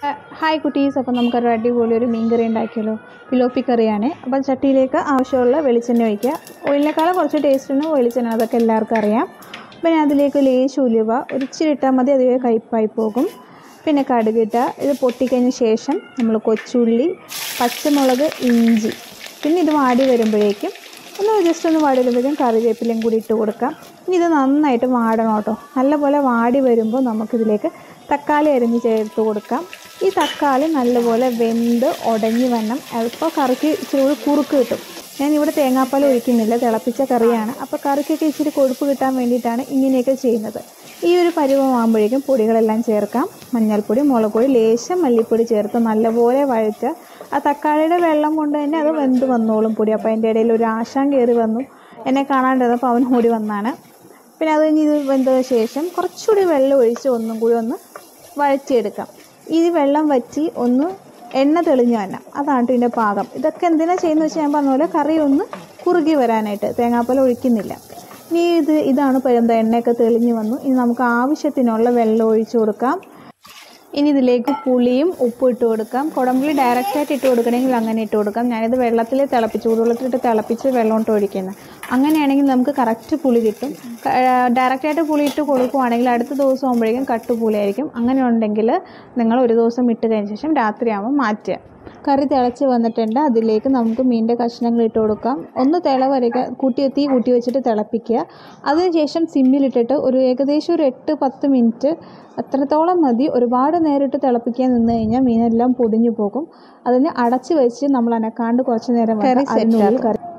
hi കുട്ടീസ് അപ്പം നമുക്കൊരു അടിപൊളി ഒരു മീൻ കറി ഉണ്ടാക്കിയല്ലോ പിലോപ്പി കറിയാണ് അപ്പം ചട്ടിയിലേക്ക് ആവശ്യമുള്ള വെളിച്ചെണ്ണ ഒഴിക്കുക ഓയിലിനേക്കാളും കുറച്ച് ടേസ്റ്റിന് വെളിച്ചെണ്ണ അതൊക്കെ എല്ലാവർക്കും അറിയാം പിന്നെ അതിലേക്ക് ലേശ് ഉലുവ ഒരു ഇച്ചിരി ഇട്ടാൽ മതി അതുവരെ കയ്പ്പായി പോകും പിന്നെ കടുക് ഇട്ടുക ഇത് പൊട്ടിക്കഴിഞ്ഞ ശേഷം നമ്മൾ കൊച്ചുള്ളി പച്ചമുളക് ഇഞ്ചി പിന്നെ ഇത് വാടി വരുമ്പോഴേക്കും ഒന്ന് ജസ്റ്റ് ഒന്ന് വാടി വരുമ്പോഴേക്കും കറിവേപ്പിലയും കൂടി ഇട്ട് കൊടുക്കാം ഇനി ഇത് നന്നായിട്ട് വാടണം കേട്ടോ നല്ലപോലെ വാടി വരുമ്പോൾ നമുക്കിതിലേക്ക് തക്കാളി അരിഞ്ഞ് ചേർത്ത് കൊടുക്കാം ഈ തക്കാളി നല്ലപോലെ വെന്ത് ഉടഞ്ഞു വരണം അപ്പോൾ കറിക്ക് ഇച്ചിരി കൂടി കുറുക്ക് കിട്ടും ഞാൻ ഇവിടെ തേങ്ങാപ്പാൽ ഒഴിക്കുന്നില്ല തിളപ്പിച്ച കറിയാണ് അപ്പോൾ കറിക്കൊക്കെ ഇച്ചിരി കൊഴുപ്പ് കിട്ടാൻ വേണ്ടിയിട്ടാണ് ഇങ്ങനെയൊക്കെ ചെയ്യുന്നത് ഈ ഒരു പരുവമാകുമ്പോഴേക്കും പൊടികളെല്ലാം ചേർക്കാം മഞ്ഞൾപ്പൊടി മുളക് പൊടി ലേശം മല്ലിപ്പൊടി ചേർത്ത് നല്ലപോലെ വഴറ്റുക ആ തക്കാളിയുടെ വെള്ളം കൊണ്ട് തന്നെ അത് വെന്ത് വന്നോളും പൊടി അപ്പോൾ അതിൻ്റെ ഇടയിൽ ഒരു ആശാൻ കയറി വന്നു എന്നെ കാണാണ്ടിരുന്നപ്പോൾ അവൻ ഓടി വന്നാണ് പിന്നെ അത് കഴിഞ്ഞ് ഇത് വെന്തതിന് ശേഷം കുറച്ചുകൂടി വെള്ളം ഒഴിച്ച് ഒന്നും കൂടി ഒന്ന് വഴറ്റിയെടുക്കാം ഈ വെള്ളം വറ്റി ഒന്ന് എണ്ണ തെളിഞ്ഞു വരണം അതാണ് ഇതിൻ്റെ പാകം ഇതൊക്കെ എന്തിനാ ചെയ്യുന്നത് വെച്ചാൽ ഞാൻ പറഞ്ഞ പോലെ കറി ഒന്ന് കുറുകി വരാനായിട്ട് തേങ്ങാപ്പാൽ ഒഴിക്കുന്നില്ല ഇനി ഇത് ഇതാണ് എന്താ എണ്ണയൊക്കെ തെളിഞ്ഞു വന്നു ഇനി നമുക്ക് ആവശ്യത്തിനുള്ള വെള്ളം ഒഴിച്ചു കൊടുക്കാം ഇനി ഇതിലേക്ക് പുളിയും ഉപ്പും ഇട്ട് കൊടുക്കാം കുടംപുളി ഡയറക്റ്റായിട്ട് ഇട്ട് കൊടുക്കണമെങ്കിൽ അങ്ങനെ ഇട്ട് കൊടുക്കാം ഞാനിത് വെള്ളത്തിൽ തിളപ്പിച്ച് ചൂടുവെള്ളത്തിലിട്ട് തിളപ്പിച്ച് വെള്ളം ഇട്ട് ഒഴിക്കുന്നത് അങ്ങനെയാണെങ്കിൽ നമുക്ക് കറക്റ്റ് പുളി കിട്ടും ഡയറക്റ്റായിട്ട് പുളി ഇട്ട് കൊടുക്കുവാണെങ്കിൽ അടുത്ത ദിവസം ആകുമ്പോഴേക്കും കട്ട് പുളിയായിരിക്കും അങ്ങനെ ഉണ്ടെങ്കിൽ നിങ്ങൾ ഒരു ദിവസം ഇട്ട് കഴിഞ്ഞ ശേഷം രാത്രിയാകുമ്പോൾ മാറ്റുക കറി തിളച്ച് വന്നിട്ടുണ്ട് അതിലേക്ക് നമുക്ക് മീനിൻ്റെ കഷ്ണങ്ങൾ ഇട്ട് കൊടുക്കാം ഒന്ന് തിള വരയ്ക്കുക കൂട്ടി തീ കൂട്ടി വെച്ചിട്ട് തിളപ്പിക്കുക അതിനുശേഷം സിമ്മിലിട്ടിട്ട് ഒരു ഏകദേശം ഒരു എട്ട് പത്ത് മിനിറ്റ് അത്രത്തോളം മതി ഒരുപാട് നേരിട്ട് തിളപ്പിക്കാൻ നിന്ന് കഴിഞ്ഞാൽ മീനെല്ലാം പൊടിഞ്ഞു പോകും അതിന് അടച്ച് വെച്ച് നമ്മൾ അനക്കാണ്ട് കുറച്ച് നേരം കറി കറി